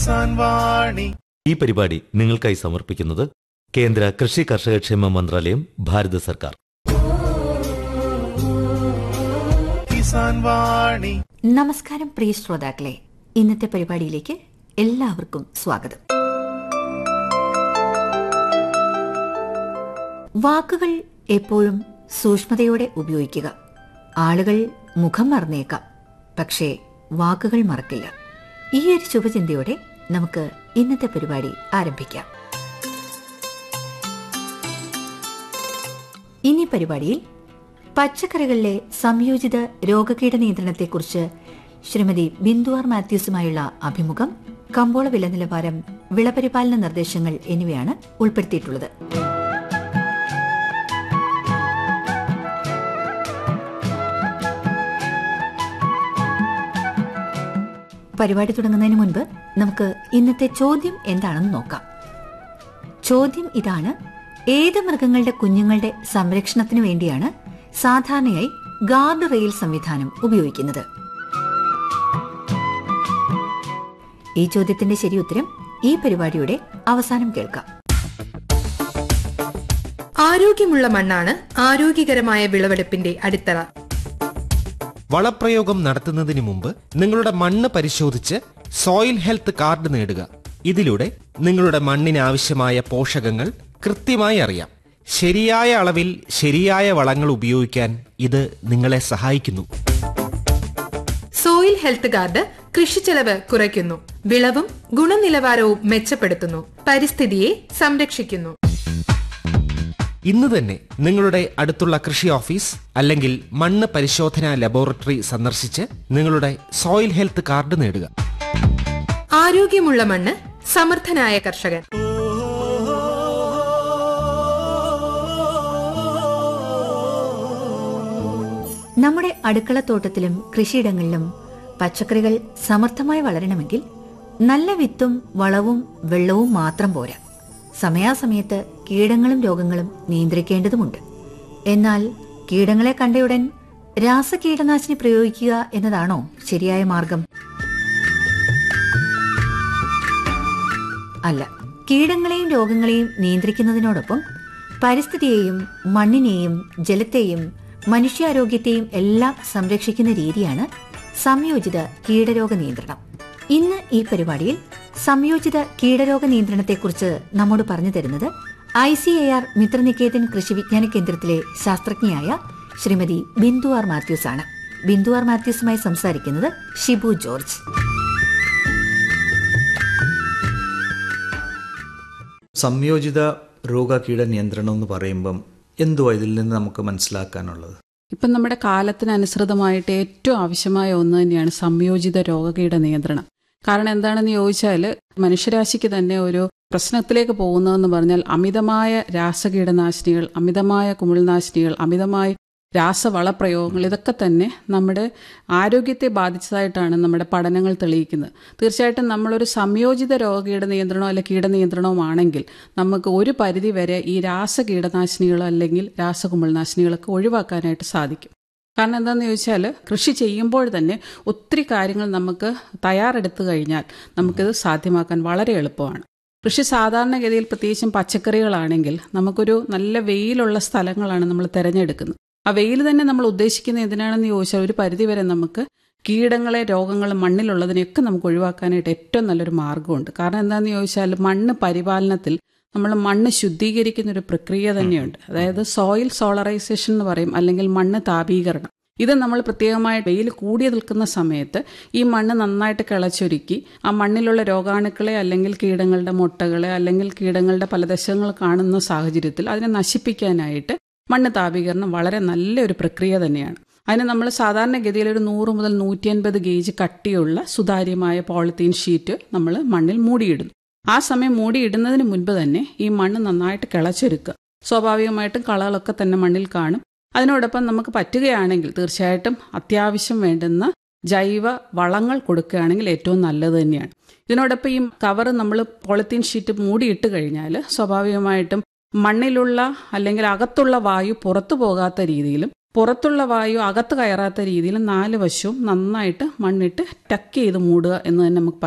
കിസാൻ വാണി ഈ പരിപാടി നിങ്ങൾക്കായി സമർപ്പിക്കുന്നത് കേന്ദ്ര കൃഷി കർഷകക്ഷേമ മന്ത്രാലയം ഭാരത സർക്കാർ കിസാൻ വാണി നമസ്കാരം പ്രിയ ശ്രോതാക്കളെ ഇന്നത്തെ പരിപാടിയിലേക്ക് എല്ലാവർക്കും സ്വാഗതം വാക്കുകൾ എപ്പോഴും സൂക്ഷ്മതയോടെ ഉപയോഗിക്കുക ആളുകൾ മുഖം മറന്നേക്കാം പക്ഷേ വാക്കുകൾ മറക്കില്ല ഈ ഒരു ശുഭചിന്തയോടെ നമുക്ക് ഇന്നത്തെ പരിപാടി ആരംഭിക്കാം ഇനി പരിപാടിയിൽ പച്ചക്കറികളിലെ സംയോജിത രോഗകീട നിയന്ത്രണത്തെക്കുറിച്ച് ശ്രീമതി ബിന്ദു ആർ മാത്യൂസുമായുള്ള അഭിമുഖം കമ്പോള വില നിലവാരം വിളപരിപാലന നിർദ്ദേശങ്ങൾ എന്നിവയാണ് ഉൾപ്പെടുത്തിയിട്ടുള്ളത് പരിപാടി തുടങ്ങുന്നതിന് മുൻപ് നമുക്ക് ഇന്നത്തെ ചോദ്യം എന്താണെന്ന് നോക്കാം ചോദ്യം ഇതാണ് ഏത് മൃഗങ്ങളുടെ കുഞ്ഞുങ്ങളുടെ സംരക്ഷണത്തിനു വേണ്ടിയാണ് സാധാരണയായി ഗാർഡ് റെയിൽ സംവിധാനം ഉപയോഗിക്കുന്നത് ഈ ചോദ്യത്തിന്റെ ശരി ഉത്തരം ഈ പരിപാടിയുടെ അവസാനം കേൾക്കാം ആരോഗ്യമുള്ള മണ്ണാണ് ആരോഗ്യകരമായ വിളവെടുപ്പിന്റെ അടിത്തറ വളപ്രയോഗം നടത്തുന്നതിന് മുമ്പ് നിങ്ങളുടെ മണ്ണ് പരിശോധിച്ച് സോയിൽ ഹെൽത്ത് കാർഡ് നേടുക ഇതിലൂടെ നിങ്ങളുടെ മണ്ണിന് ആവശ്യമായ പോഷകങ്ങൾ കൃത്യമായി അറിയാം ശരിയായ അളവിൽ ശരിയായ വളങ്ങൾ ഉപയോഗിക്കാൻ ഇത് നിങ്ങളെ സഹായിക്കുന്നു സോയിൽ ഹെൽത്ത് കാർഡ് കൃഷിച്ചെലവ് കുറയ്ക്കുന്നു വിളവും ഗുണനിലവാരവും മെച്ചപ്പെടുത്തുന്നു പരിസ്ഥിതിയെ സംരക്ഷിക്കുന്നു ഇന്ന് തന്നെ നിങ്ങളുടെ അടുത്തുള്ള കൃഷി ഓഫീസ് അല്ലെങ്കിൽ മണ്ണ് പരിശോധനാ ലബോറട്ടറി സന്ദർശിച്ച് നിങ്ങളുടെ സോയിൽ ഹെൽത്ത് കാർഡ് നേടുക ആരോഗ്യമുള്ള മണ്ണ് സമർത്ഥനായ കർഷകൻ നമ്മുടെ അടുക്കളത്തോട്ടത്തിലും കൃഷിയിടങ്ങളിലും പച്ചക്കറികൾ സമർത്ഥമായി വളരണമെങ്കിൽ നല്ല വിത്തും വളവും വെള്ളവും മാത്രം പോരാ സമയാസമയത്ത് കീടങ്ങളും രോഗങ്ങളും നിയന്ത്രിക്കേണ്ടതുമുണ്ട് എന്നാൽ കീടങ്ങളെ കണ്ടയുടൻ രാസകീടനാശിനി പ്രയോഗിക്കുക എന്നതാണോ ശരിയായ മാർഗം അല്ല കീടങ്ങളെയും രോഗങ്ങളെയും നിയന്ത്രിക്കുന്നതിനോടൊപ്പം പരിസ്ഥിതിയെയും മണ്ണിനെയും ജലത്തെയും മനുഷ്യാരോഗ്യത്തെയും എല്ലാം സംരക്ഷിക്കുന്ന രീതിയാണ് സംയോജിത കീടരോഗ നിയന്ത്രണം ഇന്ന് ഈ പരിപാടിയിൽ സംയോജിത കീടരോഗ നിയന്ത്രണത്തെക്കുറിച്ച് നമ്മോട് പറഞ്ഞു തരുന്നത് I C A R Mitraniketan കൃഷി വിജ്ഞാന കേന്ദ്രത്തിലെ ശാസ്ത്രജ്ഞയായ ശ്രീമതി ബിന്ദു ആർ മാത്യൂസ് ആണ് ബിന്ദു ആർ മാത്യൂസുമായി സംസാരിക്കുന്നത് ഷിബു ജോർജ് സംയോജിത രോഗകീട നിയന്ത്രണം എന്ന് പറയുമ്പം എന്തുവാ ഇതിൽ നിന്ന് നമുക്ക് മനസ്സിലാക്കാനുള്ളത് ഇപ്പം നമ്മുടെ കാലത്തിനനുസൃതമായിട്ട് ഏറ്റവും ആവശ്യമായ ഒന്ന് തന്നെയാണ് സംയോജിത രോഗകീട നിയന്ത്രണം കാരണം എന്താണെന്ന് ചോദിച്ചാൽ മനുഷ്യരാശിക്ക് തന്നെ ഒരു പ്രശ്നത്തിലേക്ക് പോകുന്നതെന്ന് പറഞ്ഞാൽ അമിതമായ രാസകീടനാശിനികൾ അമിതമായ കുമിൾനാശിനികൾ അമിതമായ രാസവളപ്രയോഗങ്ങൾ ഇതൊക്കെ തന്നെ നമ്മുടെ ആരോഗ്യത്തെ ബാധിച്ചതായിട്ടാണ് നമ്മുടെ പഠനങ്ങൾ തെളിയിക്കുന്നത് തീർച്ചയായിട്ടും നമ്മളൊരു സംയോജിത രോഗകീട നിയന്ത്രണമോ അല്ലെ കീടനിയന്ത്രണവുമാണെങ്കിൽ നമുക്ക് ഒരു പരിധി വരെ ഈ രാസകീടനാശിനികളോ അല്ലെങ്കിൽ രാസകുമിൾനാശിനികളൊക്കെ ഒഴിവാക്കാനായിട്ട് സാധിക്കും കാരണം എന്താണെന്ന് ചോദിച്ചാൽ കൃഷി ചെയ്യുമ്പോൾ തന്നെ ഒത്തിരി കാര്യങ്ങൾ നമുക്ക് തയ്യാറെടുത്തു കഴിഞ്ഞാൽ നമുക്കിത് സാധ്യമാക്കാൻ വളരെ എളുപ്പമാണ് കൃഷി സാധാരണഗതിയിൽ പ്രത്യേകിച്ചും പച്ചക്കറികളാണെങ്കിൽ നമുക്കൊരു നല്ല വെയിലുള്ള സ്ഥലങ്ങളാണ് നമ്മൾ തിരഞ്ഞെടുക്കുന്നത് ആ വെയിൽ തന്നെ നമ്മൾ ഉദ്ദേശിക്കുന്നത് എന്തിനാണെന്ന് ചോദിച്ചാൽ ഒരു പരിധിവരെ നമുക്ക് കീടങ്ങളെ രോഗങ്ങൾ മണ്ണിലുള്ളതിനെയൊക്കെ നമുക്ക് ഒഴിവാക്കാനായിട്ട് ഏറ്റവും നല്ലൊരു മാർഗ്ഗമുണ്ട് കാരണം എന്താണെന്ന് ചോദിച്ചാൽ മണ്ണ് പരിപാലനത്തിൽ നമ്മൾ മണ്ണ് ശുദ്ധീകരിക്കുന്ന ഒരു പ്രക്രിയ തന്നെയുണ്ട് അതായത് സോയിൽ സോളറൈസേഷൻ എന്ന് പറയും അല്ലെങ്കിൽ മണ്ണ് താപീകരണം ഇത് നമ്മൾ പ്രത്യേകമായി വെയിൽ കൂടി നിൽക്കുന്ന സമയത്ത് ഈ മണ്ണ് നന്നായിട്ട് കിളച്ചൊരുക്കി ആ മണ്ണിലുള്ള രോഗാണുക്കളെ അല്ലെങ്കിൽ കീടങ്ങളുടെ മുട്ടകളെ അല്ലെങ്കിൽ കീടങ്ങളുടെ പലദശങ്ങൾ കാണുന്ന സാഹചര്യത്തിൽ അതിനെ നശിപ്പിക്കാനായിട്ട് മണ്ണ് താപീകരണം വളരെ നല്ലൊരു പ്രക്രിയ തന്നെയാണ് അതിന് നമ്മൾ സാധാരണഗതിയിൽ ഒരു നൂറ് മുതൽ നൂറ്റി അൻപത് ഗേജ് കട്ടിയുള്ള സുതാര്യമായ പോളിത്തീൻ ഷീറ്റ് നമ്മൾ മണ്ണിൽ മൂടിയിടുന്നു ആ സമയം മൂടിയിടുന്നതിന് മുൻപ് തന്നെ ഈ മണ്ണ് നന്നായിട്ട് കിളച്ചൊരുക്കുക സ്വാഭാവികമായിട്ടും കളകളൊക്കെ തന്നെ മണ്ണിൽ കാണും അതിനോടൊപ്പം നമുക്ക് പറ്റുകയാണെങ്കിൽ തീർച്ചയായിട്ടും അത്യാവശ്യം വേണ്ടുന്ന ജൈവ വളങ്ങൾ കൊടുക്കുകയാണെങ്കിൽ ഏറ്റവും നല്ലത് തന്നെയാണ് ഇതിനോടൊപ്പം ഈ കവർ നമ്മൾ പോളിത്തീൻ ഷീറ്റ് മൂടിയിട്ട് കഴിഞ്ഞാൽ സ്വാഭാവികമായിട്ടും മണ്ണിലുള്ള അല്ലെങ്കിൽ അകത്തുള്ള വായു പുറത്തു പോകാത്ത രീതിയിലും പുറത്തുള്ള വായു അകത്ത് കയറാത്ത രീതിയിലും നാല് വശവും നന്നായിട്ട് മണ്ണിട്ട് ടക്ക് ചെയ്ത് മൂടുക എന്ന് തന്നെ നമുക്ക് പറയാം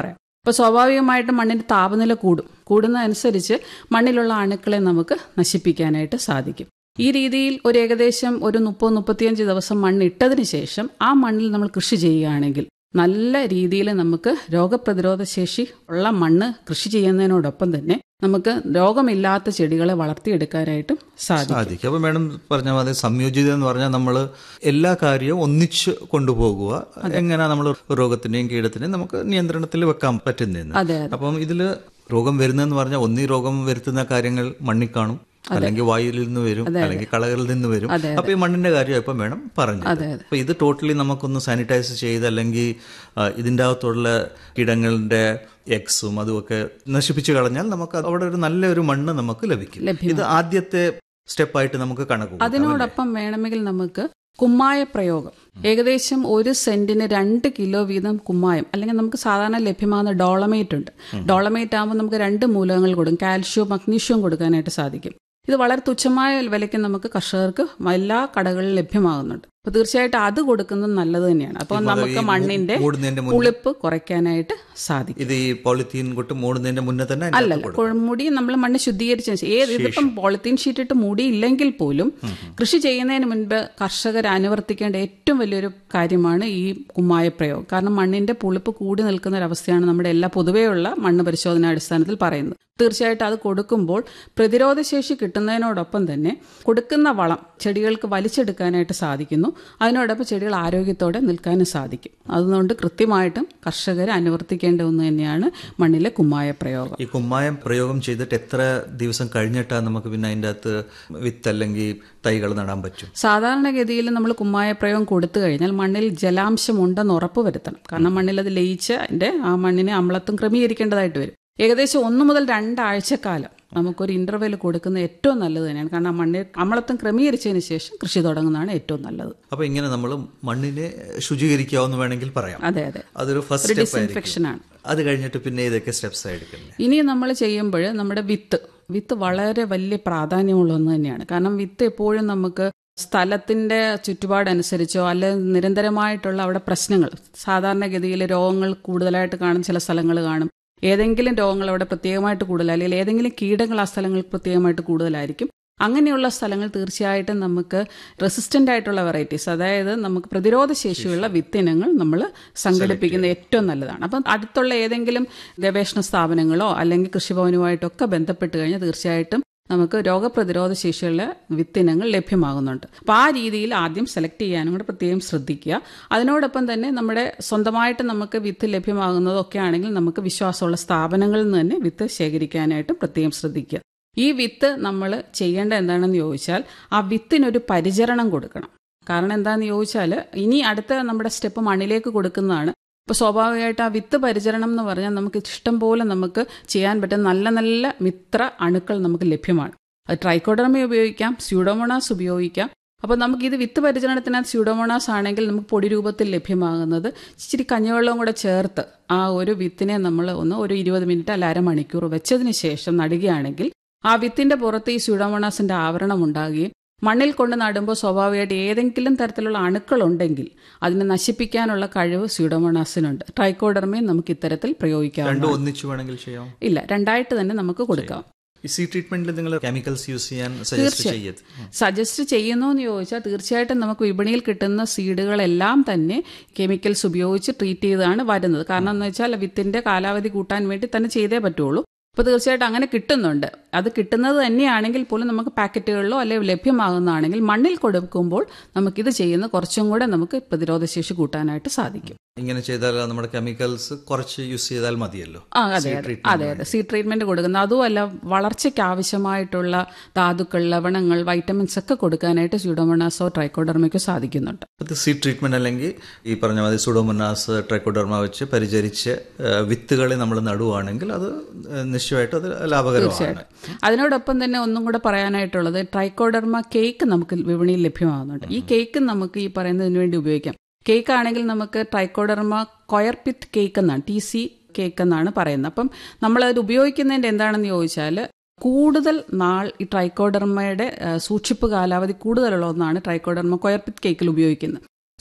അപ്പോൾ സ്വാഭാവികമായിട്ടും മണ്ണിന്റെ താപനില കൂടും കൂടുന്നതനുസരിച്ച് മണ്ണിലുള്ള അണുക്കളെ നമുക്ക് നശിപ്പിക്കാനായിട്ട് സാധിക്കും ഈ രീതിയിൽ ഒരു ഏകദേശം ഒരു മുപ്പത് മുപ്പത്തിയഞ്ച് ദിവസം മണ്ണിട്ടതിന് ശേഷം ആ മണ്ണിൽ നമ്മൾ കൃഷി ചെയ്യുകയാണെങ്കിൽ നല്ല രീതിയിൽ നമുക്ക് രോഗപ്രതിരോധ ശേഷി ഉള്ള മണ്ണ് കൃഷി ചെയ്യുന്നതിനോടൊപ്പം തന്നെ നമുക്ക് രോഗമില്ലാത്ത ചെടികളെ വളർത്തിയെടുക്കാനായിട്ടും സാധിക്കും സാധിക്കും അപ്പൊ മാഡം പറഞ്ഞ മാതിരി സംയോജിത എന്ന് പറഞ്ഞാൽ നമ്മൾ എല്ലാ കാര്യവും ഒന്നിച്ച് കൊണ്ടുപോകുക എങ്ങനെ നമ്മൾ രോഗത്തിന്റെയും കീടത്തിന്റെയും നമുക്ക് നിയന്ത്രണത്തിൽ വെക്കാൻ പറ്റുന്നതെന്ന് അതെ അതെ അപ്പം ഇതില് രോഗം വരുന്നതെന്ന് പറഞ്ഞാൽ ഒന്നീ രോഗം വരുത്തുന്ന കാര്യങ്ങൾ മണ്ണിൽ കാണും അല്ലെങ്കിൽ വായുവിൽ നിന്ന് വരും അല്ലെങ്കിൽ കളകളിൽ നിന്ന് വരും അപ്പൊ ഈ മണ്ണിന്റെ കാര്യം ഇപ്പം വേണം പറഞ്ഞു അപ്പൊ ഇത് ടോട്ടലി നമുക്കൊന്ന് സാനിറ്റൈസ് ചെയ്ത് അല്ലെങ്കിൽ ആ, ഇതിന്റെ അകത്തുള്ള കീടങ്ങളുടെ എക്സും അതുമൊക്കെ നശിപ്പിച്ചു കളഞ്ഞാൽ നമുക്ക് അവിടെ ഒരു നല്ലൊരു മണ്ണ് നമുക്ക് ലഭിക്കും ഇത് ആദ്യത്തെ സ്റ്റെപ്പായിട്ട് നമുക്ക് കണക്ക് കൂട്ടാം, അല്ലേ? അതിനോടൊപ്പം വേണമെങ്കിൽ നമുക്ക് കുമ്മായ പ്രയോഗം ഏകദേശം ഒരു സെന്റിന് രണ്ട് കിലോ വീതം കുമ്മായം അല്ലെങ്കിൽ നമുക്ക് സാധാരണ ലഭ്യമാകുന്ന ഡോളമേറ്റ് ഉണ്ട് ഡോളമേറ്റ് ആകുമ്പോൾ നമുക്ക് രണ്ട് മൂലകങ്ങൾ കൊടുക്കും കാൽഷ്യവും മഗ്നീഷ്യവും കൊടുക്കാനായിട്ട് സാധിക്കും ഇത് വളരെ തുച്ഛമായ വിലയ്ക്ക് നമുക്ക് കർഷകർക്ക് എല്ലാ കടകളിലും ലഭ്യമാകുന്നുണ്ട് അപ്പൊ തീർച്ചയായിട്ടും അത് കൊടുക്കുന്നത് നല്ലത് തന്നെയാണ് അപ്പോൾ ഇപ്പൊ അത് നമുക്ക് ഈ മണ്ണിന്റെ മൂടുന്നതിന്റെ മുന്നേ- പുളിപ്പ് കുറയ്ക്കാനായിട്ട് സാധിക്കും ഇത് ഈ പോളിത്തീൻ കൊട്ട് മൂടുന്നതിന്റെ മുന്നേ തന്നെ അതിന്റെ അല്ലല്ല അകത്ത് കൊടുക്കും. മുടി നമ്മൾ മണ്ണ് ശുദ്ധീകരിച്ച ശേഷം ഏത് ഇതിപ്പം പോളിത്തീൻ ഷീറ്റ് ഇട്ട് മൂടിയില്ലെങ്കിൽ പോലും കൃഷി ചെയ്യുന്നതിന് മുൻപ് കർഷകർ അനുവർത്തിക്കേണ്ട ഏറ്റവും വലിയൊരു കാര്യമാണ് ഈ കുമ്മായ പ്രയോഗം കാരണം മണ്ണിന്റെ പുളിപ്പ് കൂടി നിൽക്കുന്ന ഒരവസ്ഥയാണ് നമ്മുടെ എല്ലാ പൊതുവെയുള്ള മണ്ണ് പരിശോധന അടിസ്ഥാനത്തിൽ പറയുന്നത് തീർച്ചയായിട്ടും അത് കൊടുക്കുമ്പോൾ പ്രതിരോധശേഷി കിട്ടുന്നതിനോടൊപ്പം തന്നെ കൊടുക്കുന്ന വളം ചെടികൾക്ക് വലിച്ചെടുക്കാനായിട്ട് സാധിക്കുന്നു അതിനോടൊപ്പം ചെടികൾ ആരോഗ്യത്തോടെ നിൽക്കാനും സാധിക്കും അതുകൊണ്ട് കൃത്യമായിട്ടും കർഷകർ അനുവർത്തിക്കേണ്ട ഒന്ന് തന്നെയാണ് മണ്ണിലെ കുമ്മായ പ്രയോഗം ഈ കുമ്മായം പ്രയോഗം ചെയ്തിട്ട് എത്ര ദിവസം കഴിഞ്ഞിട്ടാണ് നമുക്ക് പിന്നെ അതിൻ്റെ അകത്ത് വിത്ത് അല്ലെങ്കിൽ തൈകൾ നടാൻ പറ്റും സാധാരണഗതിയിൽ നമ്മൾ കുമ്മായ പ്രയോഗം കൊടുത്തു കഴിഞ്ഞാൽ മണ്ണിൽ ജലാംശം ഉണ്ടെന്ന് ഉറപ്പ് വരുത്തണം കാരണം മണ്ണിൽ അത് ലയിച്ച് അതിന്റെ ആ മണ്ണിനെ അമ്ലത്വം ക്രമീകരിക്കേണ്ടതായിട്ട് വരും ഏകദേശം ഒന്ന് മുതൽ രണ്ടാഴ്ചക്കാലം നമുക്കൊരു ഇന്റർവെൽ കൊടുക്കുന്നത് ഏറ്റവും നല്ലത് തന്നെയാണ് കാരണം ആ മണ്ണിൽ അമ്ലത്വം ക്രമീകരിച്ചതിന് ശേഷം കൃഷി തുടങ്ങുന്നതാണ് ഏറ്റവും നല്ലത് അപ്പൊ ഇങ്ങനെ നമ്മൾ മണ്ണിനെ ശുചീകരിക്കാവുന്ന വേണമെങ്കിൽ പറയാം അതെ അതെ അതൊരു ഫസ്റ്റ് ഒരു സ്റ്റെപ്പ് disinfection ആണ്. അത് കഴിഞ്ഞിട്ട് പിന്നെ ഇതൊക്കെ സ്റ്റെപ്സ് എടുക്കുന്നത് ഇനി നമ്മൾ ചെയ്യുമ്പോൾ നമ്മുടെ വിത്ത് വിത്ത് വളരെ വലിയ പ്രാധാന്യമുള്ള ഒന്ന് തന്നെയാണ് കാരണം വിത്ത് എപ്പോഴും നമുക്ക് സ്ഥലത്തിന്റെ ചുറ്റുപാടനുസരിച്ചോ അല്ലെ നിരന്തരമായിട്ടുള്ള അവിടെ പ്രശ്നങ്ങൾ സാധാരണഗതിയിൽ രോഗങ്ങൾ കൂടുതലായിട്ട് കാണുന്ന ചില സ്ഥലങ്ങൾ കാണും ഏതെങ്കിലും രോഗങ്ങൾ അവിടെ പ്രത്യേകമായിട്ട് കൂടുതൽ അല്ലെങ്കിൽ ഏതെങ്കിലും കീടങ്ങൾ ആ സ്ഥലങ്ങളിൽ പ്രത്യേകമായിട്ട് കൂടുതലായിരിക്കും അങ്ങനെയുള്ള സ്ഥലങ്ങൾ തീർച്ചയായിട്ടും നമുക്ക് റെസിസ്റ്റന്റ് ആയിട്ടുള്ള വെറൈറ്റീസ് അതായത് നമുക്ക് പ്രതിരോധ ശേഷിയുള്ള വിത്തിനങ്ങൾ നമ്മൾ സംഘടിപ്പിക്കുന്നത് ഏറ്റവും നല്ലതാണ് അപ്പം അടുത്തുള്ള ഏതെങ്കിലും ഗവേഷണ സ്ഥാപനങ്ങളോ അല്ലെങ്കിൽ കൃഷിഭവനുമായിട്ടൊക്കെ ബന്ധപ്പെട്ട് കഴിഞ്ഞാൽ തീർച്ചയായിട്ടും നമുക്ക് രോഗപ്രതിരോധ ശേഷിയുള്ള വിത്തിനങ്ങൾ ലഭ്യമാകുന്നുണ്ട് അപ്പോൾ ആ രീതിയിൽ ആദ്യം സെലക്ട് ചെയ്യാനും കൂടെ പ്രത്യേകം ശ്രദ്ധിക്കുക അതിനോടൊപ്പം തന്നെ നമ്മുടെ സ്വന്തമായിട്ട് നമുക്ക് വിത്ത് ലഭ്യമാകുന്നതൊക്കെ ആണെങ്കിൽ നമുക്ക് വിശ്വാസമുള്ള സ്ഥാപനങ്ങളിൽ നിന്ന് തന്നെ വിത്ത് ശേഖരിക്കാനായിട്ട് പ്രത്യേകം ശ്രദ്ധിക്കുക ഈ വിത്ത് നമ്മൾ ചെയ്യേണ്ട എന്താണെന്ന് ചോദിച്ചാൽ ആ വിത്തിനൊരു പരിചരണം കൊടുക്കണം കാരണം എന്താണെന്ന് ചോദിച്ചാൽ ഇനി അടുത്ത നമ്മുടെ സ്റ്റെപ്പ് മണ്ണിലേക്ക് കൊടുക്കുന്നതാണ് ഇപ്പോൾ സ്വാഭാവികമായിട്ട് ആ വിത്ത് പരിചരണം എന്ന് പറഞ്ഞാൽ നമുക്ക് ഇഷ്ടം പോലെ നമുക്ക് ചെയ്യാൻ പറ്റുന്ന നല്ല നല്ല മിത്ര അണുക്കൾ നമുക്ക് ലഭ്യമാണ് അത് ട്രൈക്കോഡർമി ഉപയോഗിക്കാം സ്യൂഡോമോണാസ് ഉപയോഗിക്കാം അപ്പോൾ നമുക്ക് ഇത് വിത്ത് പരിചരണത്തിനകത്ത് സ്യൂഡോമോണാസ് ആണെങ്കിൽ നമുക്ക് പൊടി രൂപത്തിൽ ലഭ്യമാകുന്നത് ഇച്ചിരി കഞ്ഞിവെള്ളവും കൂടെ ചേർത്ത് ആ ഒരു വിത്തിനെ നമ്മൾ ഒന്ന് ഒരു ഇരുപത് മിനിറ്റ് അല്ല അരമണിക്കൂർ വെച്ചതിന് ശേഷം നടുകയാണെങ്കിൽ ആ വിത്തിന്റെ പുറത്ത് ഈ സ്യൂഡോമോണാസിന്റെ ആവരണം ഉണ്ടാകുകയും മണ്ണിൽ കൊണ്ട് നടുമ്പോൾ സ്വാഭാവികമായിട്ട് ഏതെങ്കിലും തരത്തിലുള്ള അണുക്കളുണ്ടെങ്കിൽ അതിനെ നശിപ്പിക്കാനുള്ള കഴിവ് സ്യൂഡോമോണാസിനുണ്ട് ട്രൈക്കോഡർമയും നമുക്ക് ഇത്തരത്തിൽ രണ്ടും പ്രയോഗിക്കാം ഒന്നിച്ച് വേണമെങ്കിൽ ചെയ്യാം ഇല്ല രണ്ടായിട്ട് തന്നെ നമുക്ക് കൊടുക്കാം ഈ സീ ട്രീറ്റ്മെന്റിൽ നിങ്ങൾ കെമിക്കൽസ് യൂസ് ചെയ്യാൻ സജസ്റ്റ് ചെയ്യത് സജസ്റ്റ് ചെയ്യുന്നു എന്ന് ചോദിച്ചാൽ തീർച്ചയായിട്ടും നമുക്ക് വിപണിയിൽ കിട്ടുന്ന സീഡുകളെല്ലാം തന്നെ കെമിക്കൽസ് ഉപയോഗിച്ച് ട്രീറ്റ് ചെയ്താണ് വരുന്നത് കാരണം എന്ന് വെച്ചാൽ വിത്തിന്റെ കാലാവധി കൂട്ടാൻ വേണ്ടി തന്നെ ചെയ്തേ പറ്റുള്ളൂ അപ്പോൾ തീർച്ചയായിട്ടും അങ്ങനെ കിട്ടുന്നുണ്ട് അത് കിട്ടുന്നത് തന്നെയാണെങ്കിൽ പോലും നമുക്ക് പാക്കറ്റുകളിലോ അല്ലെങ്കിൽ ലഭ്യമാകുന്നതാണെങ്കിൽ മണ്ണിൽ കൊടുക്കുമ്പോൾ നമുക്കിത് ചെയ്യുന്ന കുറച്ചും കൂടെ നമുക്ക് പ്രതിരോധശേഷി കൂട്ടാനായിട്ട് സാധിക്കും ഇങ്ങനെ ചെയ്താൽ നമ്മുടെ കെമിക്കൽസ് കുറച്ച് യൂസ് ചെയ്താൽ മതിയല്ലോ ആ അതെ Seed അതെ treatment അതെ അതെ സീ ട്രീറ്റ്മെന്റ് കൊടുക്കുന്നത് അതുമല്ല വളർച്ചയ്ക്ക് ആവശ്യമായിട്ടുള്ള ധാതുക്കൾ ലവണങ്ങൾ വൈറ്റമിൻസ് ഒക്കെ കൊടുക്കാനായിട്ട് സ്യൂഡോമോണാസോ ട്രൈക്കോഡർമയ്ക്കോ സാധിക്കുന്നുണ്ട് അത് സീഡ് ട്രീറ്റ്മെന്റ് അല്ലെങ്കിൽ ഈ പറഞ്ഞ മാതിരി സുഡോമൊനാസ് ട്രൈക്കോഡർമ വെച്ച് പരിചരിച്ച് ആ, വിത്തുകളെ നമ്മൾ നടുവാണെങ്കിൽ അത് നിശ്ചയമായിട്ടും അത് ലാഭകരമാണ് അതിനോടൊപ്പം തന്നെ ഒന്നും കൂടെ പറയാനായിട്ടുള്ളത് ട്രൈക്കോഡർമ കേക്ക് നമുക്ക് വിപണിയിൽ ലഭ്യമാകുന്നുണ്ട് ഈ കേക്ക് നമുക്ക് ഈ പറയുന്നതിന് വേണ്ടി ഉപയോഗിക്കാം കേക്ക് ആണെങ്കിൽ നമുക്ക് ട്രൈക്കോഡർമ കൊയർപിത്ത് കേക്ക് എന്നാണ് ടി സി കേക്ക് എന്നാണ് പറയുന്നത് അപ്പം നമ്മൾ അത് ഉപയോഗിക്കുന്നതിന്റെ എന്താണെന്ന് ചോദിച്ചാൽ കൂടുതൽ നാൾ ഈ ട്രൈക്കോഡർമയുടെ ആ, സൂക്ഷിപ്പ് കാലാവധി കൂടുതലുള്ള ഒന്നാണ് ട്രൈക്കോഡർമ കൊയർപിത്ത് കേക്കിൽ ഉപയോഗിക്കുന്നത്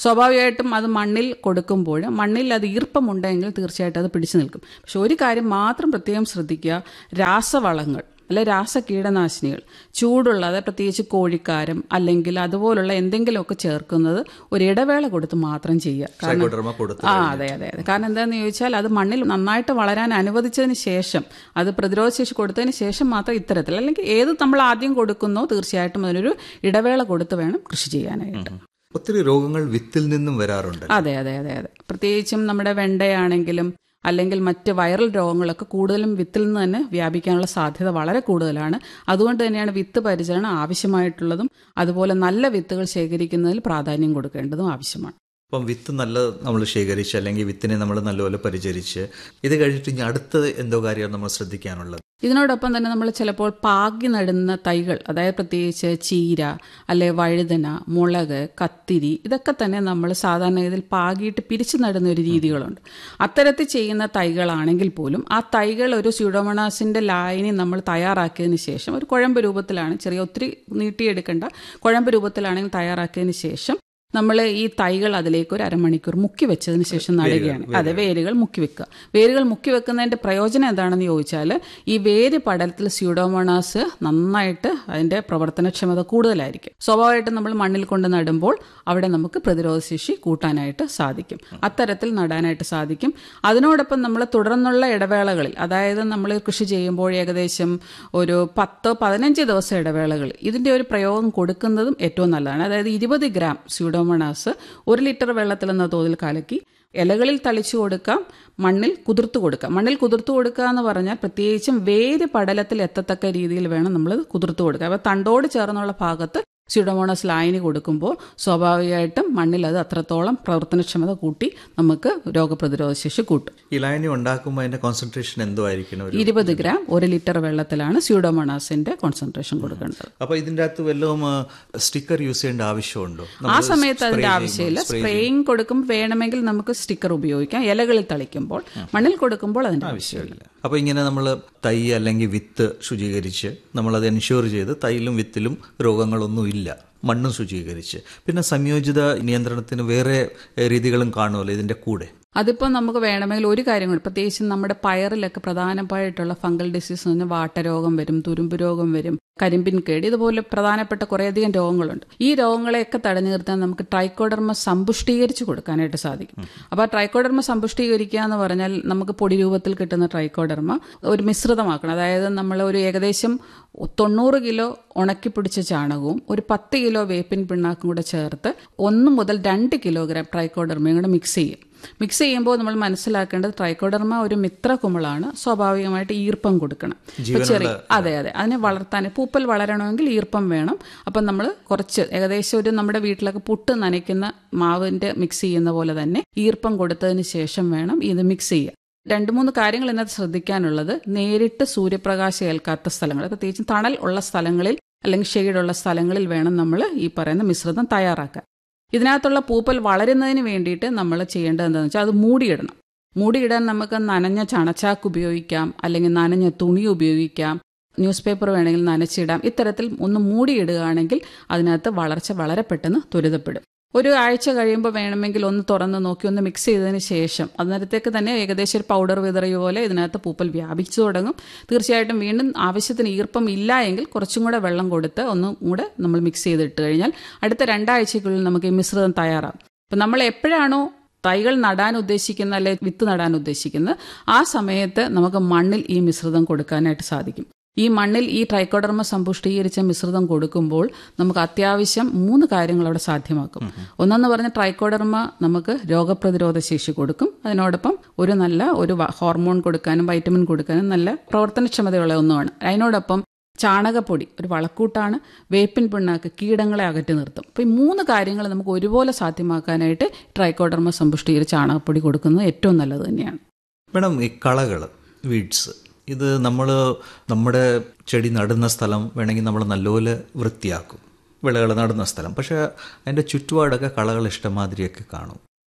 സ്വാഭാവികമായിട്ടും അത് മണ്ണിൽ കൊടുക്കുമ്പോൾ മണ്ണിൽ അത് ഈർപ്പമുണ്ടെങ്കിൽ തീർച്ചയായിട്ടും അത് പിടിച്ചു നിൽക്കും പക്ഷെ ഒരു കാര്യം മാത്രം പ്രത്യേകം ശ്രദ്ധിക്കുക രാസവളങ്ങൾ അല്ലെ രാസ കീടനാശിനികൾ ചൂടുള്ള അതായത് പ്രത്യേകിച്ച് കോഴിക്കാരം അല്ലെങ്കിൽ അതുപോലുള്ള എന്തെങ്കിലുമൊക്കെ ചേർക്കുന്നത് ഒരു ഇടവേള കൊടുത്ത് മാത്രം ചെയ്യുക ട്രൈക്കോഡർമ കൊടുത്തു ആ അതെ അതെ അതെ കാരണം എന്താണെന്ന് ചോദിച്ചാൽ അത് മണ്ണിൽ നന്നായിട്ട് വളരാൻ അനുവദിച്ചതിന് ശേഷം അത് പ്രതിരോധ ശേഷി കൊടുത്തതിന് ശേഷം മാത്രം ഇത്തരത്തിൽ അല്ലെങ്കിൽ ഏത് നമ്മൾ ആദ്യം കൊടുക്കുന്നോ തീർച്ചയായിട്ടും അതിനൊരു ഇടവേള കൊടുത്ത് വേണം കൃഷി ചെയ്യാനായിട്ട് ഒത്തിരി രോഗങ്ങൾ വിത്തിൽ നിന്നും വരാറുണ്ട് അതെ അതെ അതെ അതെ പ്രത്യേകിച്ചും നമ്മുടെ വെണ്ടയാണെങ്കിലും അല്ലെങ്കിൽ മറ്റ് വൈറൽ രോഗങ്ങളൊക്കെ കൂടുതലും വിത്തിൽ നിന്ന് തന്നെ വ്യാപിക്കാനുള്ള സാധ്യത വളരെ കൂടുതലാണ് അതുകൊണ്ട് തന്നെയാണ് വിത്ത് പരിചരണം ആവശ്യമായിട്ടുള്ളതും അതുപോലെ നല്ല വിത്തുകൾ ശേഖരിക്കുന്നതിൽ പ്രാധാന്യം കൊടുക്കേണ്ടതും ആവശ്യമാണ് അപ്പം വിത്ത് നല്ല നമ്മൾ ശേഖരിച്ച് അല്ലെങ്കിൽ വിത്തിനെ നമ്മൾ നല്ലപോലെ പരിചരിച്ച് ഇത് കഴിഞ്ഞിട്ട് ഇനി അടുത്തത് എന്തോ കാര്യമാണ് നമ്മൾ ശ്രദ്ധിക്കാനുള്ളത് ഇതിനോടൊപ്പം തന്നെ നമ്മൾ ചിലപ്പോൾ പാകി നടുന്ന തൈകൾ അതായത് പ്രത്യേകിച്ച് ചീര അല്ലെ വഴുതന മുളക് കത്തിരി ഇതൊക്കെ തന്നെ നമ്മൾ സാധാരണ ഇതിൽ പാകിയിട്ട് പിരിച്ചു നടുന്ന ഒരു രീതികളുണ്ട് അത്തരത്തിൽ ചെയ്യുന്ന തൈകളാണെങ്കിൽ പോലും ആ തൈകൾ ഒരു സ്യൂഡോമണാസിന്റെ ലായനി നമ്മൾ തയ്യാറാക്കിയതിന് ശേഷം ഒരു കുഴമ്പ് രൂപത്തിലാണ് ചെറിയ ഒത്തിരി നീട്ടിയെടുക്കേണ്ട കുഴമ്പ് രൂപത്തിലാണെങ്കിൽ തയ്യാറാക്കിയതിന് ശേഷം നമ്മൾ ഈ തൈകൾ അതിലേക്ക് ഒരു അരമണിക്കൂർ മുക്കി വെച്ചതിന് ശേഷം നടുകയാണ് അതെ വേരുകൾ മുക്കി വെക്കുക വേരുകൾ മുക്കി വെക്കുന്നതിന്റെ പ്രയോജനം എന്താണെന്ന് ചോദിച്ചാൽ ഈ വേര് പടലത്തിൽ സ്യൂഡോമോണാസ് നന്നായിട്ട് അതിന്റെ പ്രവർത്തനക്ഷമത കൂടുതലായിരിക്കും സ്വാഭാവികമായിട്ടും നമ്മൾ മണ്ണിൽ കൊണ്ട് നടുമ്പോൾ അവിടെ നമുക്ക് പ്രതിരോധശേഷി കൂട്ടാനായിട്ട് സാധിക്കും അത്തരത്തിൽ നടാനായിട്ട് സാധിക്കും അതിനോടൊപ്പം നമ്മൾ തുടർന്നുള്ള ഇടവേളകളിൽ അതായത് നമ്മൾ കൃഷി ചെയ്യുമ്പോൾ ഏകദേശം ഒരു പത്തോ പതിനഞ്ച് ദിവസം ഇടവേളകളിൽ ഇതിന്റെ ഒരു പ്രയോഗം കൊടുക്കുന്നതും ഏറ്റവും നല്ലതാണ് അതായത് ഇരുപത് ഗ്രാം സ്യൂഡോമോണാസ് ഒരു ലിറ്റർ വെള്ളത്തിൽ എന്ന തോതിൽ കലക്കി ഇലകളിൽ തളിച്ചു കൊടുക്കാം മണ്ണിൽ കുതിർത്തു കൊടുക്കാം മണ്ണിൽ കുതിർത്തു കൊടുക്കുക എന്ന് പറഞ്ഞാൽ പ്രത്യേകിച്ചും വേര് പടലത്തിൽ എത്തത്തക്ക രീതിയിൽ വേണം നമ്മൾ കുതിർത്തു കൊടുക്കുക അപ്പോൾ തണ്ടോട് ചേർന്നുള്ള ഭാഗത്ത് സ്യൂഡോമോണസ് ലായനി കൊടുക്കുമ്പോൾ സ്വാഭാവികമായിട്ടും മണ്ണിൽ അത് അത്രത്തോളം പ്രവർത്തനക്ഷമത കൂട്ടി നമുക്ക് രോഗപ്രതിരോധ ശേഷി കൂട്ടും ഈ ലൈനി ഉണ്ടാക്കുമ്പോൾ അതിന്റെ കോൺസെൻട്രേഷൻ എന്തോ ആയിരിക്കണം ഒരു ഇരുപത് ഗ്രാം ഒരു ലിറ്റർ വെള്ളത്തിലാണ് സ്യൂഡോമോണാസിന്റെ കോൺസെൻട്രേഷൻ കൊടുക്കേണ്ടത് അപ്പൊ ഇതിന്റെ അകത്ത് വല്ലതും സ്റ്റിക്കർ യൂസ് ചെയ്യേണ്ട ആവശ്യമുണ്ടോ ആ നമ്മള് സമയത്ത് spray അതിന്റെ ചെയ്യുമ്പോൾ, ആവശ്യമില്ല spray സ്പ്രേയിങ് കൊടുക്കുമ്പോൾ വേണമെങ്കിൽ നമുക്ക് സ്റ്റിക്കർ ഉപയോഗിക്കാം ഇലകളിൽ തളിക്കുമ്പോൾ മണ്ണിൽ കൊടുക്കുമ്പോൾ അതിന്റെ ആവശ്യമില്ല അപ്പോൾ ഇങ്ങനെ നമ്മൾ തൈ അല്ലെങ്കിൽ വിത്ത് ശുചീകരിച്ച് നമ്മളത് എൻഷുർ ചെയ്ത് തൈയിലും വിത്തിലും രോഗങ്ങളൊന്നും ഇല്ല മണ്ണും ശുചീകരിച്ച് പിന്നെ സംയോജിത നിയന്ത്രണത്തിന് വേറെ ഏഹ്, രീതികളും കാണുമല്ലോ ഇതിന്റെ കൂടെ അതിപ്പോൾ നമുക്ക് വേണമെങ്കിൽ ഒരു കാര്യം കൂടി പ്രത്യേകിച്ച് നമ്മുടെ പയറിലൊക്കെ പ്രധാനമായിട്ടുള്ള ഫംഗൽ ഡിസീസ് എന്ന് വാട്ടരോഗം വരും തുരുമ്പ് രോഗം വരും കരിമ്പിൻ കേട് ഇതുപോലെ പ്രധാനപ്പെട്ട കുറേയധികം രോഗങ്ങളുണ്ട് ഈ രോഗങ്ങളെയൊക്കെ തടഞ്ഞു നിർത്താൻ നമുക്ക് ട്രൈക്കോഡർമ സമ്പുഷ്ടീകരിച്ച് കൊടുക്കാനായിട്ട് സാധിക്കും അപ്പോൾ ആ ട്രൈക്കോഡർമ സമ്പുഷ്ടീകരിക്കുക എന്ന് പറഞ്ഞാൽ നമുക്ക് പൊടി രൂപത്തിൽ കിട്ടുന്ന ട്രൈക്കോഡർമ ഒരു മിശ്രിതമാക്കണം അതായത് നമ്മൾ ഒരു ഏകദേശം തൊണ്ണൂറ് കിലോ ഉണക്കിപ്പിടിച്ച ചാണകവും ഒരു പത്ത് കിലോ വേപ്പിൻ പിണ്ണാക്കും കൂടെ ചേർത്ത് ഒന്ന് മുതൽ രണ്ട് കിലോഗ്രാം ട്രൈക്കോഡർമയും കൂടെ മിക്സ് ചെയ്യും മിക്സ് ചെയ്യുമ്പോൾ നമ്മൾ മനസ്സിലാക്കേണ്ടത് ട്രൈക്കോഡർമ ഒരു മിത്ര കുമിളാണ് സ്വാഭാവികമായിട്ട് ഈർപ്പം കൊടുക്കണം ഇപ്പൊ ചെറിയ അതെ അതെ അതിനെ വളർത്താൻ പൂപ്പൽ വളരണമെങ്കിൽ ഈർപ്പം വേണം അപ്പം നമ്മൾ കുറച്ച് ഏകദേശം ഒരു നമ്മുടെ വീട്ടിലൊക്കെ പുട്ട് നനയ്ക്കുന്ന മാവിന്റെ മിക്സ് ചെയ്യുന്ന പോലെ തന്നെ ഈർപ്പം കൊടുത്തതിന് ശേഷം വേണം ഇത് മിക്സ് ചെയ്യുക രണ്ട് മൂന്ന് കാര്യങ്ങൾ ഇതിനകത്ത് ശ്രദ്ധിക്കാനുള്ളത് നേരിട്ട് സൂര്യപ്രകാശം ഏൽക്കാത്ത സ്ഥലങ്ങൾ പ്രത്യേകിച്ചും തണൽ ഉള്ള സ്ഥലങ്ങളിൽ അല്ലെങ്കിൽ ഷെയ്ഡുള്ള സ്ഥലങ്ങളിൽ വേണം നമ്മൾ ഈ പറയുന്ന മിശ്രിതം തയ്യാറാക്കാൻ ഇതിനകത്തുള്ള പൂപ്പൽ വളരുന്നതിന് വേണ്ടിയിട്ട് നമ്മൾ ചെയ്യേണ്ടത് എന്താണെന്ന് വെച്ചാൽ അത് മൂടിയിടണം മൂടിയിടാൻ നമുക്ക് നനഞ്ഞ ചണച്ചാക്ക് ഉപയോഗിക്കാം അല്ലെങ്കിൽ നനഞ്ഞ തുണി ഉപയോഗിക്കാം ന്യൂസ് പേപ്പർ വേണമെങ്കിൽ നനച്ചിടാം ഇത്തരത്തിൽ ഒന്ന് മൂടിയിടുകയാണെങ്കിൽ അതിനകത്ത് വളർച്ച വളരെ പെട്ടെന്ന് ത്വരിതപ്പെടും ഒരു ആഴ്ച കഴിയുമ്പോൾ വേണമെങ്കിൽ ഒന്ന് തുറന്ന് നോക്കി ഒന്ന് മിക്സ് ചെയ്തതിന് ശേഷം അന്നേരത്തേക്ക് തന്നെ ഏകദേശം ഒരു പൗഡർ വിതറിയ പോലെ ഇതിനകത്ത് പൂപ്പൽ വ്യാപിച്ചു തുടങ്ങും തീർച്ചയായിട്ടും വീണ്ടും ആവശ്യത്തിന് ഈർപ്പം ഇല്ല എങ്കിൽ കുറച്ചും കൂടെ വെള്ളം കൊടുത്ത് ഒന്നും കൂടെ നമ്മൾ മിക്സ് ചെയ്തിട്ട് കഴിഞ്ഞാൽ അടുത്ത രണ്ടാഴ്ചയ്ക്കുള്ളിൽ നമുക്ക് ഈ മിശ്രിതം തയ്യാറാവും അപ്പം നമ്മൾ എപ്പോഴാണോ തൈകൾ നടാൻ ഉദ്ദേശിക്കുന്ന അല്ലെ വിത്ത് നടാൻ ഉദ്ദേശിക്കുന്നത് ആ സമയത്ത് നമുക്ക് മണ്ണിൽ ഈ മിശ്രിതം കൊടുക്കാനായിട്ട് സാധിക്കും ഈ മണ്ണിൽ ഈ ട്രൈക്കോഡർമ സമ്പുഷ്ടീകരിച്ച മിശ്രിതം കൊടുക്കുമ്പോൾ നമുക്ക് അത്യാവശ്യം മൂന്ന് കാര്യങ്ങൾ അവിടെ സാധ്യമാക്കും ഒന്നെന്ന് പറഞ്ഞ ട്രൈക്കോഡർമ നമുക്ക് രോഗപ്രതിരോധ ശേഷി കൊടുക്കും അതിനോടൊപ്പം ഒരു നല്ല ഒരു വ- ഹോർമോൺ കൊടുക്കാനും വൈറ്റമിൻ കൊടുക്കാനും നല്ല പ്രവർത്തനക്ഷമതയുള്ള ഒന്നുമാണ് അതിനോടൊപ്പം ചാണകപ്പൊടി ഒരു വളക്കൂട്ടാണ് വേപ്പിൻ പിണ്ണാക്ക് കീടങ്ങളെ അകറ്റി നിർത്തും അപ്പോൾ ഈ മൂന്ന് കാര്യങ്ങൾ നമുക്ക് ഒരുപോലെ സാധ്യമാക്കാനായിട്ട് ട്രൈക്കോഡർമ സമ്പുഷ്ടീകരിച്ച ചാണകപ്പൊടി കൊടുക്കുന്നത് ഏറ്റവും നല്ലത് തന്നെയാണ് മേഡം ഈ കളകൾ വീഡ്സ് ഇത് നമ്മൾ നമ്മുടെ ചെടി നടുന്ന സ്ഥലം വേണമെങ്കിൽ നമ്മൾ നല്ലപോലെ വൃത്തിയാക്കും വിളകൾ നടുന്ന സ്ഥലം പക്ഷേ അതിൻ്റെ ചുറ്റുപാടൊക്കെ കളകൾ ഇഷ്ടമാതിരിയൊക്കെ കാണും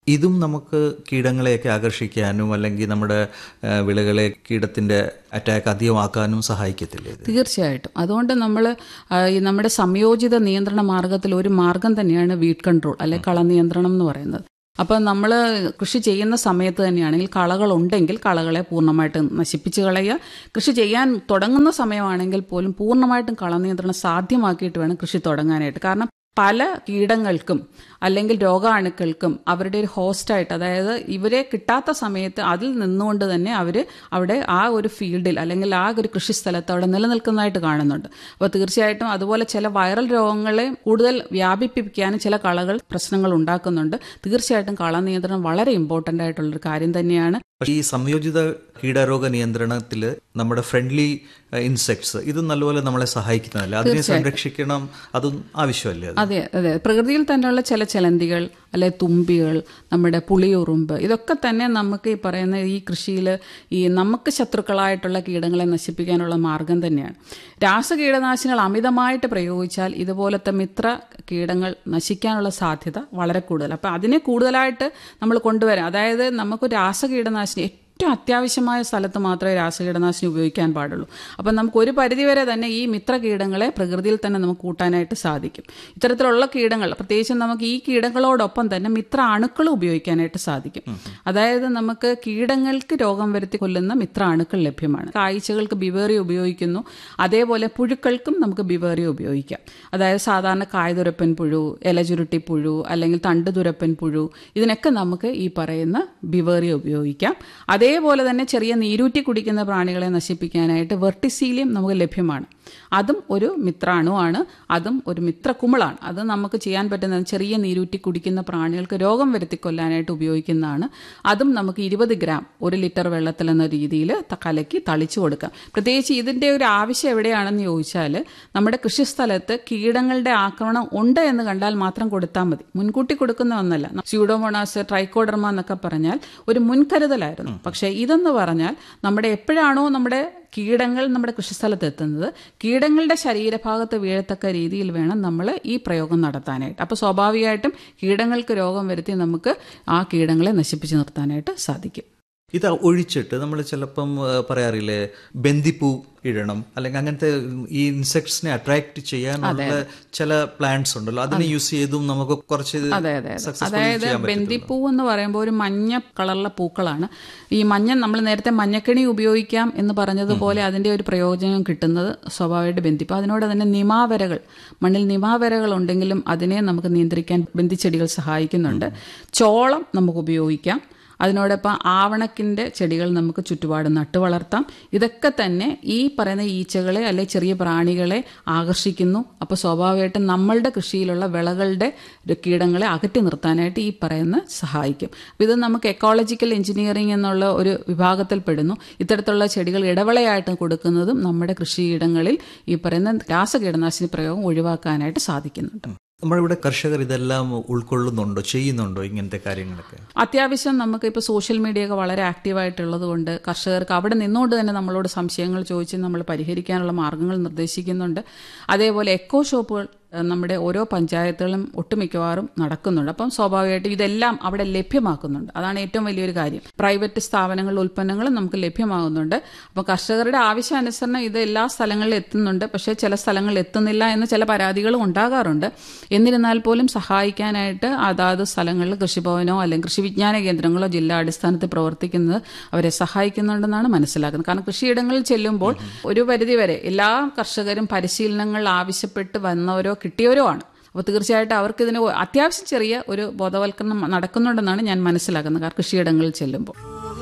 ഇതും നമുക്ക് കീടങ്ങളെയൊക്കെ ആകർഷിക്കാനും അല്ലെങ്കിൽ നമ്മുടെ ആ, വിളകളെ കീടത്തിന്റെ അറ്റാക്ക് അധികമാക്കാനും സഹായിക്കത്തില്ലേ ഇത് തീർച്ചയായിട്ടും അതുകൊണ്ട് നമ്മൾ ഈ നമ്മുടെ സംയോജിത നിയന്ത്രണ മാർഗത്തിൽ ഒരു മാർഗം തന്നെയാണ് വീഡ് കൺട്രോൾ അല്ലെ കള നിയന്ത്രണം എന്ന് പറയുന്നത് അപ്പം നമ്മൾ കൃഷി ചെയ്യുന്ന സമയത്ത് തന്നെയാണെങ്കിൽ കളകൾ ഉണ്ടെങ്കിൽ കളകളെ പൂർണ്ണമായിട്ട് നശിപ്പിച്ച് കളയുക കൃഷി ചെയ്യാൻ തുടങ്ങുന്ന സമയമാണെങ്കിൽ പോലും പൂർണ്ണമായിട്ടും കള നിയന്ത്രണം സാധ്യമാക്കിയിട്ട് വേണം കൃഷി തുടങ്ങാനായിട്ട് കാരണം പല കീടങ്ങൾക്കും അല്ലെങ്കിൽ രോഗാണുക്കൾക്കും അവരുടെ ഒരു ഹോസ്റ്റായിട്ട് അതായത് ഇവരെ കിട്ടാത്ത സമയത്ത് അതിൽ നിന്നുകൊണ്ട് തന്നെ അവർ അവിടെ ആ ഒരു ഫീൽഡിൽ അല്ലെങ്കിൽ ആ ഒരു കൃഷിസ്ഥലത്ത് അവിടെ നിലനിൽക്കുന്നതായിട്ട് കാണുന്നുണ്ട് അപ്പോൾ തീർച്ചയായിട്ടും അതുപോലെ ചില വൈറൽ രോഗങ്ങളെ കൂടുതൽ വ്യാപിപ്പിക്കാനും ചില കളകൾ പ്രശ്നങ്ങൾ ഉണ്ടാക്കുന്നുണ്ട് തീർച്ചയായിട്ടും കള നിയന്ത്രണം വളരെ ഇമ്പോർട്ടൻ്റ് ആയിട്ടുള്ളൊരു കാര്യം തന്നെയാണ് പക്ഷേ ഈ സംയോജിത കീടരോഗ നിയന്ത്രണത്തിൽ നമ്മുടെ ഫ്രണ്ട്ലി ഇൻസെക്ട്സ് ഇത് നല്ലപോലെ നമ്മളെ സഹായിക്കുന്നതല്ല അതിനെ സംരക്ഷിക്കണം അതും ആവശ്യമല്ലേ അത് അതെ അതെ പ്രകൃതിയിൽ തന്നെയുള്ള ചില ചിലന്തികൾ അല്ലെ തുമ്പികൾ നമ്മുടെ പുളിയുറുമ്പ് ഇതൊക്കെ തന്നെ നമുക്ക് ഈ പറയുന്ന ഈ കൃഷിയിൽ ഈ നമുക്ക് ശത്രുക്കളായിട്ടുള്ള കീടങ്ങളെ നശിപ്പിക്കാനുള്ള മാർഗം തന്നെയാണ് രാസകീടനാശിനികൾ അമിതമായിട്ട് പ്രയോഗിച്ചാൽ ഇതുപോലത്തെ മിത്ര കീടങ്ങൾ നശിക്കാനുള്ള സാധ്യത വളരെ കൂടുതൽ അപ്പം അതിനെ കൂടുതലായിട്ട് നമ്മൾ കൊണ്ടുവരാം അതായത് നമുക്ക് രാസകീടനാശിനി ഏറ്റവും അത്യാവശ്യമായ സ്ഥലത്ത് മാത്രമേ രാസകീടനാശിനി ഉപയോഗിക്കാൻ പാടുള്ളൂ അപ്പം നമുക്ക് ഒരു പരിധിവരെ തന്നെ ഈ മിത്ര കീടങ്ങളെ പ്രകൃതിയിൽ തന്നെ നമുക്ക് കൂട്ടാനായിട്ട് സാധിക്കും ഇത്തരത്തിലുള്ള കീടങ്ങൾ പ്രത്യേകിച്ചും നമുക്ക് ഈ കീടങ്ങളോടൊപ്പം തന്നെ മിത്ര അണുക്കൾ ഉപയോഗിക്കാനായിട്ട് സാധിക്കും അതായത് നമുക്ക് കീടങ്ങൾക്ക് രോഗം വരുത്തി കൊല്ലുന്ന മിത്ര അണുക്കൾ ലഭ്യമാണ് കാഴ്ചകൾക്ക് ബിവേറിയ ഉപയോഗിക്കുന്നു അതേപോലെ പുഴുക്കൾക്കും നമുക്ക് ബിവേറിയ ഉപയോഗിക്കാം അതായത് സാധാരണ കായ്തുരപ്പൻ പുഴു ഇലചുരുട്ടി പുഴു അല്ലെങ്കിൽ തണ്ടുതുരപ്പൻ പുഴു ഇതിനൊക്കെ നമുക്ക് ഈ പറയുന്ന ബിവേറിയ ഉപയോഗിക്കാം അതേപോലെ തന്നെ ചെറിയ നീരൂറ്റി കുടിക്കുന്ന പ്രാണികളെ നശിപ്പിക്കാനായിട്ട് വെർട്ടിസീലിയം നമുക്ക് ലഭ്യമാണ് അതും ഒരു മിത്രാണുവാണ് അതും ഒരു മിത്രക്കുമിളാണ് അത് നമുക്ക് ചെയ്യാൻ പറ്റുന്ന ചെറിയ നീരൂറ്റി കുടിക്കുന്ന പ്രാണികൾക്ക് രോഗം വരുത്തി കൊല്ലാനായിട്ട് ഉപയോഗിക്കുന്നതാണ് അതും നമുക്ക് ഇരുപത് ഗ്രാം ഒരു ലിറ്റർ വെള്ളത്തിൽ എന്ന രീതിയിൽ കലക്കി തളിച്ചു കൊടുക്കാം പ്രത്യേകിച്ച് ഇതിൻ്റെ ഒരു ആവശ്യം എവിടെയാണെന്ന് ചോദിച്ചാൽ നമ്മുടെ കൃഷിസ്ഥലത്ത് കീടങ്ങളുടെ ആക്രമണം ഉണ്ട് എന്ന് കണ്ടാൽ മാത്രം കൊടുത്താൽ മതി മുൻകൂട്ടി കൊടുക്കുന്ന ഒന്നല്ല സ്യൂഡോമോണാസ് ട്രൈക്കോഡർമ എന്നൊക്കെ പറഞ്ഞാൽ ഒരു മുൻകരുതലായിരുന്നു പക്ഷേ ഇതെന്ന് പറഞ്ഞാൽ നമ്മുടെ എപ്പോഴാണോ നമ്മുടെ കീടങ്ങൾ നമ്മുടെ കൃഷിസ്ഥലത്ത് എത്തുന്നത് കീടങ്ങളുടെ ശരീരഭാഗത്ത് വീഴത്തക്ക രീതിയിൽ വേണം നമ്മൾ ഈ പ്രയോഗം നടത്താനായിട്ട് അപ്പോൾ സ്വാഭാവികമായിട്ടും കീടങ്ങൾക്ക് രോഗം വരുത്തി നമുക്ക് ആ കീടങ്ങളെ നശിപ്പിച്ച് നിർത്താനായിട്ട് സാധിക്കും ഇത് ഒഴിച്ചിട്ട് നമ്മൾ ചിലപ്പം ആ, പറയാറില്ലേ ബന്ദിപ്പൂ ഇടണം അല്ലെങ്കിൽ അങ്ങനത്തെ ഈ ഇൻസെക്ട്സിനെ അട്രാക്ട് ചെയ്യാനുള്ള ചില പ്ലാന്റ്സ് ഉണ്ടല്ലോ അതിനെ യൂസ് ചെയ്തും നമുക്ക് കുറച്ച് അതെ അതെ അതെ successfully അതായത് ചെയ്യാൻ പറ്റത്തുള്ളൂ. ബന്ദിപ്പൂ എന്ന് പറയുമ്പോൾ ഒരു മഞ്ഞ കളറിലെ പൂക്കളാണ് ഈ മഞ്ഞ നമ്മൾ നേരത്തെ മഞ്ഞക്കണി ഉപയോഗിക്കാം എന്ന് പറഞ്ഞതുപോലെ അതിന്റെ ഒരു പ്രയോജനം കിട്ടുന്നത് സ്വാഭാവികമായിട്ട് ബന്ദിപ്പൂ അതിനോട് തന്നെ നിമാവരകൾ മണ്ണിൽ നിമാവരകൾ ഉണ്ടെങ്കിലും അതിനെ നമുക്ക് നിയന്ത്രിക്കാൻ ബന്ദിച്ചെടികൾ സഹായിക്കുന്നുണ്ട് ചോളം നമുക്ക് ഉപയോഗിക്കാം അതിനോടൊപ്പം ആവണക്കിൻ്റെ ചെടികൾ നമുക്ക് ചുറ്റുപാട് നട്ടു വളർത്താം ഇതൊക്കെ തന്നെ ഈ പറയുന്ന ഈച്ചകളെ അല്ലെ ചെറിയ പ്രാണികളെ ആകർഷിക്കുന്നു അപ്പോൾ സ്വാഭാവികമായിട്ടും നമ്മളുടെ കൃഷിയിലുള്ള വിളകളുടെ കീടങ്ങളെ അകറ്റി നിർത്താനായിട്ട് ഈ പറയുന്ന സഹായിക്കും അപ്പോൾ ഇത് നമുക്ക് എക്കോളജിക്കൽ എഞ്ചിനീയറിംഗ് എന്നുള്ള ഒരു വിഭാഗത്തിൽ പെടുന്നു ഇത്തരത്തിലുള്ള ചെടികൾ ഇടവിളയായിട്ട് കൊടുക്കുന്നതും നമ്മുടെ കൃഷിയിടങ്ങളിൽ ഈ പറയുന്ന രാസകീടനാശിനി പ്രയോഗം ഒഴിവാക്കാനായിട്ട് സാധിക്കുന്നുണ്ട് നമ്മളിവിടെ കർഷകർ ഇതെല്ലാം ഉൾക്കൊള്ളുന്നുണ്ടോ ചെയ്യുന്നുണ്ടോ ഇങ്ങനത്തെ കാര്യങ്ങളൊക്കെ അത്യാവശ്യം നമുക്ക് ഇപ്പോൾ സോഷ്യൽ മീഡിയ ഒക്കെ വളരെ ആക്റ്റീവായിട്ടുള്ളത് കൊണ്ട് കർഷകർക്ക് അവിടെ നിന്നുകൊണ്ട് തന്നെ നമ്മളോട് സംശയങ്ങൾ ചോദിച്ച് നമ്മൾ പരിഹരിക്കാനുള്ള മാർഗങ്ങൾ നിർദ്ദേശിക്കുന്നുണ്ട് അതേപോലെ എക്കോ ഷോപ്പുകൾ ഏഹ്, നമ്മുടെ ഓരോ പഞ്ചായത്തുകളും ഒട്ടുമിക്കവാറും നടക്കുന്നുണ്ട് അപ്പം സ്വാഭാവികമായിട്ടും ഇതെല്ലാം അവിടെ ലഭ്യമാക്കുന്നുണ്ട് അതാണ് ഏറ്റവും വലിയൊരു കാര്യം പ്രൈവറ്റ് സ്ഥാപനങ്ങളുടെ ഉൽപ്പന്നങ്ങളും നമുക്ക് ലഭ്യമാകുന്നുണ്ട് അപ്പോൾ കർഷകരുടെ ആവശ്യാനുസരണം ഇത് എല്ലാ സ്ഥലങ്ങളിലും എത്തുന്നുണ്ട് പക്ഷേ ചില സ്ഥലങ്ങളിൽ എത്തുന്നില്ല എന്ന് ചില പരാതികളും ഉണ്ടാകാറുണ്ട് എന്നിരുന്നാൽ പോലും സഹായിക്കാനായിട്ട് അതാത് സ്ഥലങ്ങളിൽ കൃഷിഭവനോ അല്ലെങ്കിൽ കൃഷി വിജ്ഞാന കേന്ദ്രങ്ങളോ ജില്ലാ അടിസ്ഥാനത്തിൽ പ്രവർത്തിക്കുന്നത് അവരെ സഹായിക്കുന്നുണ്ടെന്നാണ് മനസ്സിലാക്കുന്നത് കാരണം കൃഷിയിടങ്ങളിൽ ചെല്ലുമ്പോൾ ഒരു പരിധിവരെ എല്ലാ കർഷകരും പരിശീലനങ്ങൾ ആവശ്യപ്പെട്ട് വന്നവരോ കിട്ടിയവരോ ആണ് അപ്പോൾ തീർച്ചയായിട്ടും അവർക്ക് ഇതിന് അത്യാവശ്യം ചെറിയ ഒരു ബോധവൽക്കരണം നടക്കുന്നുണ്ടെന്നാണ് ഞാൻ മനസ്സിലാക്കുന്നത് കാരണം കൃഷിയിടങ്ങളിൽ ചെല്ലുമ്പോൾ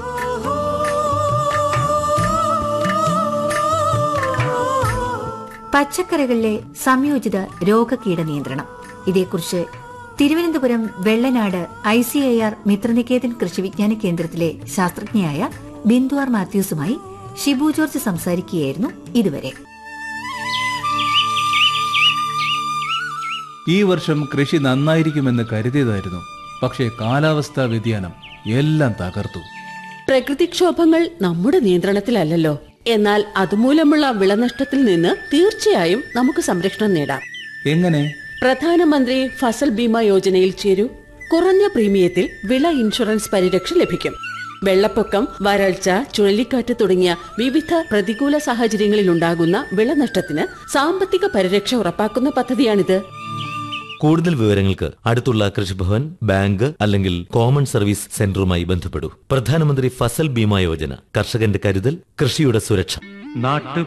പച്ചക്കറികളിലെ സംയോജിത രോഗകീട നിയന്ത്രണം ഇതേക്കുറിച്ച് Thiruvananthapuram Vellanad I C I R Mitraniketan കൃഷിവിജ്ഞാന കേന്ദ്രത്തിലെ ശാസ്ത്രജ്ഞയായ ബിന്ദു ആർ മാത്യൂസുമായി ഷിബു ജോർജ് സംസാരിക്കുകയായിരുന്നു ഇതുവരെ ഈ വർഷം കൃഷി നന്നായിരിക്കുമെന്ന് കരുതിയതായിരുന്നു പക്ഷേ കാലാവസ്ഥാ വ്യതിയാനം എല്ലാം തകർത്തു പ്രകൃതിക്ഷോഭങ്ങൾ നമ്മുടെ നിയന്ത്രണത്തിലല്ലല്ലോ എന്നാൽ അതുമൂലമുള്ള വിളനഷ്ടത്തിൽ നിന്ന് തീർച്ചയായും നമുക്ക് സംരക്ഷണം നേടാം എങ്ങനെ പ്രധാനമന്ത്രി ഫസൽ ബീമ യോജനയിൽ ചേരൂ കുറഞ്ഞ പ്രീമിയത്തിൽ വിള ഇൻഷുറൻസ് പരിരക്ഷ ലഭിക്കും വെള്ളപ്പൊക്കം വരൾച്ച ചുഴലിക്കാറ്റ് തുടങ്ങിയ വിവിധ പ്രതികൂല സാഹചര്യങ്ങളിൽ ഉണ്ടാകുന്ന വിളനഷ്ടത്തിന് സാമ്പത്തിക പരിരക്ഷ ഉറപ്പാക്കുന്ന പദ്ധതിയാണിത് കൂടുതൽ വിവരങ്ങൾക്ക് അടുത്തുള്ള കൃഷിഭവൻ ബാങ്ക് അല്ലെങ്കിൽ കോമൺ സർവീസ് സെന്ററുമായി ബന്ധപ്പെടൂ പ്രധാനമന്ത്രി ഫസൽ ബീമ യോജന കർഷകന്റെ കരുതൽ കൃഷിയുടെ സുരക്ഷ നാട്ടു